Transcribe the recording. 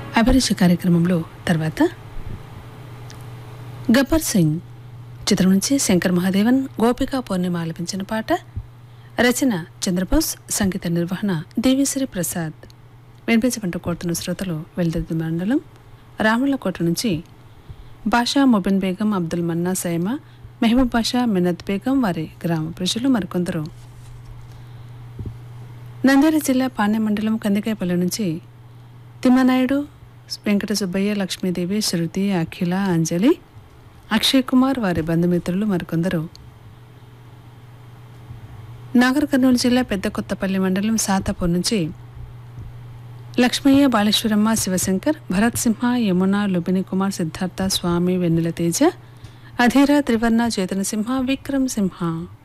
అభిరుచి కార్యక్రమంలో తర్వాత గబ్బర్ సింగ్ చిత్రం నుంచి శంకర్ మహాదేవన్ గోపికా పూర్ణిమ ఆలపించిన పాట రచన చంద్రబోస్ సంగీత నిర్వహణ దేవిశ్రీ ప్రసాద్ వినిపించమంటూ కోరుతున్న శ్రోతలు వెల్దుర్తి మండలం రాములకోట నుంచి బాషా మొబిన్ బేగం అబ్దుల్ మన్నా సైమ మెహబూబ్ బాషా మినత్ బేగం వారి గ్రామ ప్రజలు మరికొందరు నంద్యాల జిల్లా పాణ్య మండలం కందికాయపల్లి నుంచి తిమ్మనాయుడు వెంకట సుబ్బయ్య లక్ష్మీదేవి శృతి అఖిల అంజలి అక్షయ్ కుమార్ వారి బంధుమిత్రులు మరికొందరు నాగర్ కర్నూలు జిల్లా పెద్ద కొత్తపల్లి మండలం సాతాపూర్ నుంచి లక్ష్మయ్య బాలేశ్వరమ్మ శివశంకర్ భరత్ సింహ యమున లుబిని కుమార్ సిద్ధార్థ స్వామి వెన్నెల తేజ అధీర త్రివర్ణ చేతన సింహ విక్రమ్ సింహ